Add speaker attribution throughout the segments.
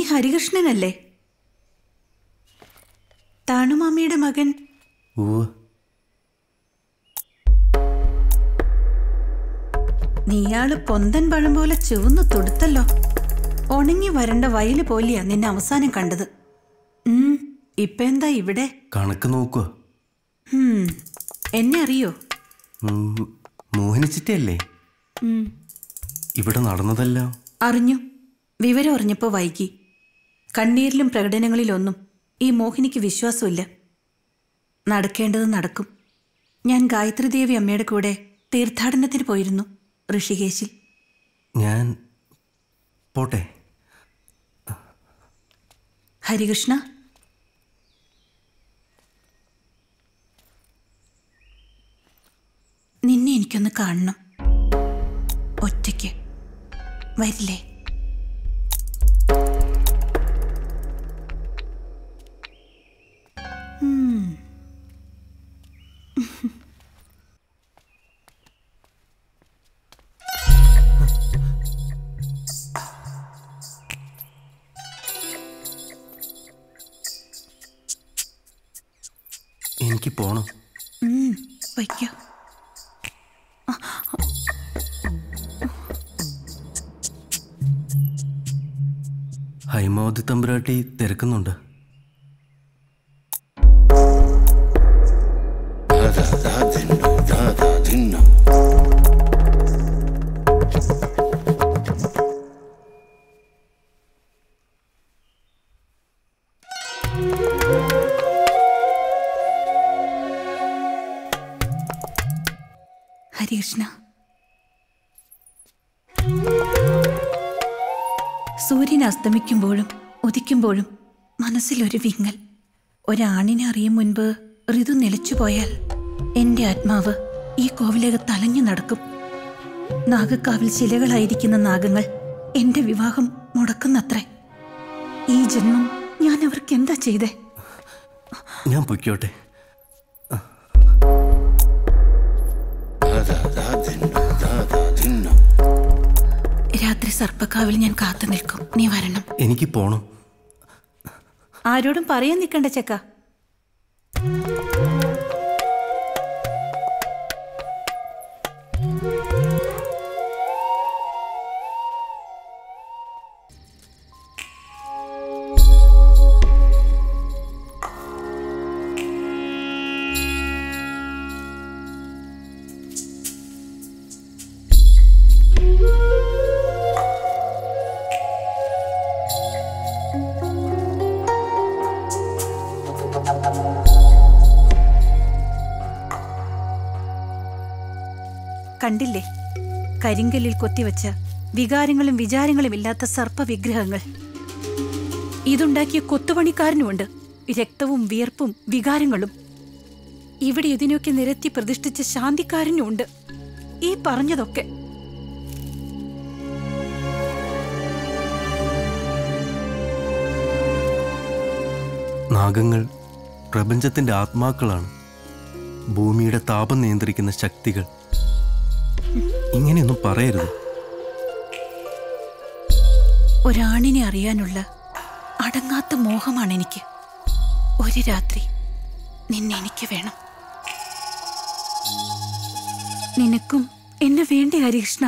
Speaker 1: ഹരികൃഷ്ണനല്ലേ താണുമാമിയുടെ മകൻ
Speaker 2: ഉവ്
Speaker 1: നീയാള് പൊന്തൻ പഴം പോലെ ചുവന്നു തുടുത്തല്ലോ ഉണങ്ങി വരണ്ട വയല് പോലെയാ നിന്നെ അവസാനം കണ്ടത് ഉം, ഇപ്പൊ എന്താ ഇവിടെ
Speaker 2: കണക്ക് നോക്കുക
Speaker 1: ഉം, എന്നെ അറിയോ
Speaker 2: മോഹിനിച്ചിട്ടല്ലേ
Speaker 1: ഉം,
Speaker 2: ഇവിടെ നടന്നതെല്ലാം
Speaker 1: അറിഞ്ഞു വിവരം അറിഞ്ഞപ്പോ വൈകി കണ്ണീരിലും പ്രകടനങ്ങളിലൊന്നും ഈ മോഹിനിക്ക് വിശ്വാസമില്ല നടക്കേണ്ടത് നടക്കും ഞാൻ ഗായത്രി ദേവി അമ്മയുടെ കൂടെ തീർത്ഥാടനത്തിന് പോയിരുന്നു ഋഷികേശിൽ
Speaker 2: ഞാൻ പോട്ടെ
Speaker 1: ഹരികൃഷ്ണ നിന്നെ എനിക്കൊന്ന് കാണണം ഒറ്റയ്ക്ക് വരില്ലേ ഉം.
Speaker 2: എനിക്ക് പോണം
Speaker 1: ഉം, വയ്ക്കോ
Speaker 2: ഹൈമാവതി തമ്പുരാട്ടി തിരക്കുന്നുണ്ട്
Speaker 1: ഹരികൃഷ്ണ സൂര്യൻ അസ്തമിക്കുമ്പോഴും ഉദിക്കുമ്പോഴും മനസ്സിലൊരു വിങ്ങൽ ഒരാണിനെ അറിയും മുൻപ് ഋതു നിലച്ചുപോയാൽ എന്റെ ആത്മാവ് ഈ കോവിലകത്ത് അലഞ്ഞു നടക്കും നാഗക്കാവിൽ ശിലകളായിരിക്കുന്ന നാഗങ്ങൾ എന്റെ വിവാഹം മുടക്കുന്നത്രേ ഈ ജന്മം ഞാൻ അവർക്ക് എന്താ ചെയ്തേ
Speaker 2: ഞാൻ പൊയ്ക്കോട്ടെ
Speaker 1: രാത്രി സർപ്പക്കാവിൽ ഞാൻ കാത്തു നിൽക്കും നീ വരണം
Speaker 2: എനിക്ക് പോണം
Speaker 1: ആരോടും പറയാൻ നിൽക്കണ്ട ചെക്ക കണ്ടില്ലേ കരിങ്കല്ലിൽ കൊത്തിവെച്ച വികാരങ്ങളും വിചാരങ്ങളും ഇല്ലാത്ത സർപ്പവിഗ്രഹങ്ങൾ ഇതുണ്ടാക്കിയ കൊത്തുപണിക്കാരനുമുണ്ട് രക്തവും വിയർപ്പും വികാരങ്ങളും ഇവിടെ ഇതിനൊക്കെ നിരത്തി പ്രതിഷ്ഠിച്ച ശാന്തിക്കാരനുമുണ്ട് ഈ പറഞ്ഞതൊക്കെ
Speaker 2: നാഗങ്ങൾ പ്രപഞ്ചത്തിന്റെ ആത്മാക്കളാണ് ഭൂമിയുടെ താപം നിയന്ത്രിക്കുന്ന ശക്തികൾ ഇങ്ങനെയൊന്നും പറയരുത്
Speaker 1: ഒരാണിനെ അറിയാനുള്ള അടങ്ങാത്ത മോഹമാണ് എനിക്ക് ഒരു രാത്രി നിന്നെ എനിക്ക് വേണം നിനക്കും എന്നെ വേണ്ടേ ഹരികൃഷ്ണ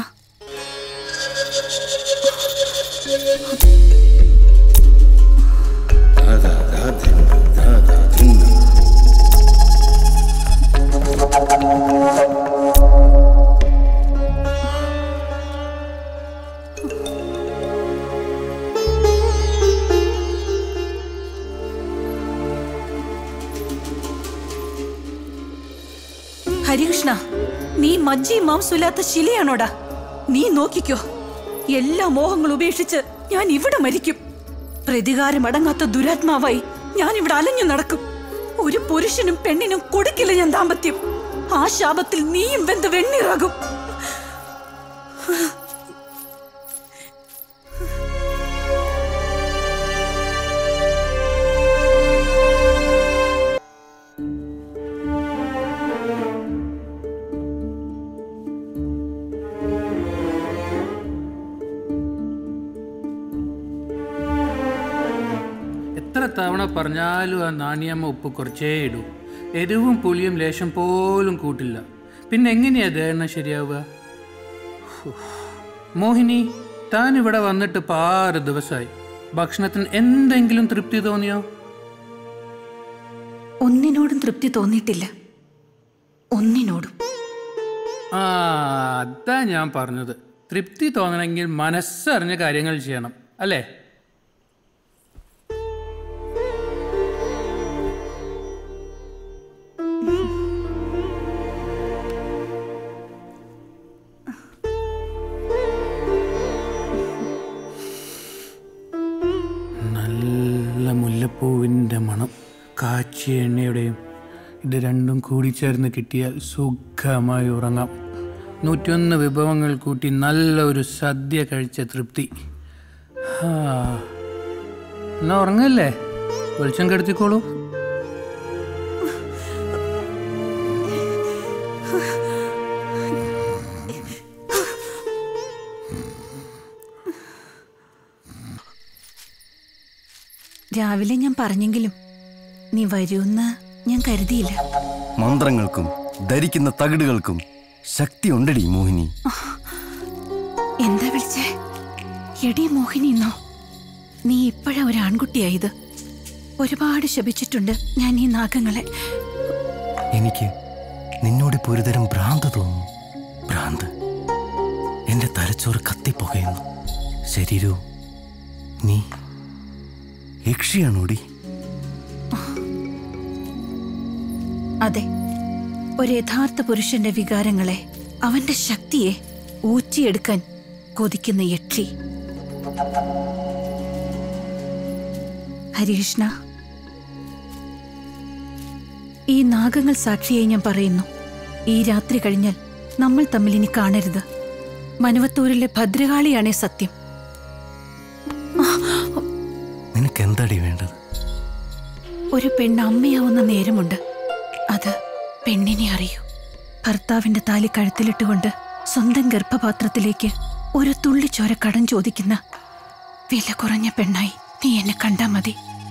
Speaker 1: ഹരികൃഷ്ണ നീ മജ്ജയും മാംസമില്ലാത്ത ശിലയാണോടാ നീ നോക്കിക്കോ എല്ലാ മോഹങ്ങളും ഉപേക്ഷിച്ച് ഞാൻ ഇവിടെ മരിക്കും പ്രതികാരമടങ്ങാത്ത ദുരാത്മാവായി ഞാൻ ഇവിടെ അലഞ്ഞു നടക്കും ഒരു പുരുഷനും പെണ്ണിനും കൊടുക്കില്ല ഞാൻ ദാമ്പത്യം ആ ശാപത്തിൽ നീയും വെന്ത് വെണ്ണീറാകും
Speaker 3: എത്ര തവണ പറഞ്ഞാലും ആ നാണിയമ്മ ഉപ്പ് കുറച്ചേ ഇടൂ എരിവും പുളിയും ലേശം പോലും കൂട്ടില്ല പിന്നെ എങ്ങനെയാ ദഹനം ശരിയാവുക ഹോ. മോഹിനി താൻ ഇവിടെ വന്നിട്ട് ഇപ്പം ആറ് ദിവസമായി ഭക്ഷണത്തിന് എന്തെങ്കിലും തൃപ്തി തോന്നിയോ
Speaker 1: ഒന്നിനോടും തൃപ്തി തോന്നിയിട്ടില്ല ഒന്നിനോടും
Speaker 3: ആ അതാ ഞാൻ പറഞ്ഞത് തൃപ്തി തോന്നണമെങ്കിൽ മനസ്സറിഞ്ഞ കാര്യങ്ങൾ ചെയ്യണം അല്ലേ നല്ല മുല്ലപ്പൂവിൻ്റെ മണം കാച്ചിയ എണ്ണയുടെയും ഇത് രണ്ടും കൂടിച്ചേർന്ന് കിട്ടിയാൽ സുഖമായി ഉറങ്ങാം നൂറ്റിയൊന്ന് വിഭവങ്ങൾ കൂട്ടി നല്ല ഒരു സദ്യ കഴിച്ച തൃപ്തി ഹാ. എന്നാ ഉറങ്ങല്ലേ വെളിച്ചം കെടുത്തിക്കോളൂ
Speaker 1: രാവിലെ ഞാൻ പറഞ്ഞെങ്കിലും നീ വരുമെന്ന് ഞാൻ കരുതിയില്ല
Speaker 2: മന്ത്രങ്ങൾക്കും ധരിക്കുന്ന തകിടുകൾക്കും ശക്തി ഉണ്ടടി മോഹിനി
Speaker 1: എന്താ വിളിച്ചേ എടി മോഹിനിന്നോ നീ ഇപ്പോഴാ ഒരു ആൺകുട്ടിയായത് ഒരുപാട് ശപിച്ചിട്ടുണ്ട് ഞാൻ ഈ നാഗങ്ങളെ
Speaker 2: എനിക്ക് നിന്നോട് ഇപ്പോൾ ഒരുതരം ഭ്രാന്ത് തോന്നുന്നു ഭ്രാന്ത് എന്റെ തലച്ചോറ് കത്തിപ്പുകയുന്നു ശരീരവും നീ യക്ഷിയാണോടി
Speaker 1: അതെ ഒരു യഥാർത്ഥ പുരുഷന്റെ വികാരങ്ങളെ അവന്റെ ശക്തിയെ ഊറ്റിയെടുക്കാൻ കൊതിക്കുന്ന യക്ഷി ഹരികൃഷ്ണ ഈ നാഗങ്ങൾ സാക്ഷിയായി ഞാൻ പറയുന്നു ഈ രാത്രി കഴിഞ്ഞാൽ നമ്മൾ തമ്മിൽ ഇനി കാണരുത് മനുവത്തൂരിലെ ഭദ്രകാളിയാണേ സത്യം
Speaker 2: നിനക്ക് എന്താടി വേണ്ടത്
Speaker 1: ഒരു പെണ്ണ് അമ്മയാവുന്ന നേരമുണ്ട് അത് പെണ്ണിനെ അറിയൂ ഭർത്താവിന്റെ താലി കഴുത്തിലിട്ടുകൊണ്ട് സ്വന്തം ഗർഭപാത്രത്തിലേക്ക് ഒരു തുള്ളി ചോര കടം ചോദിക്കുന്ന വില കുറഞ്ഞ പെണ്ണായി നീ എന്നെ കണ്ടാ മതി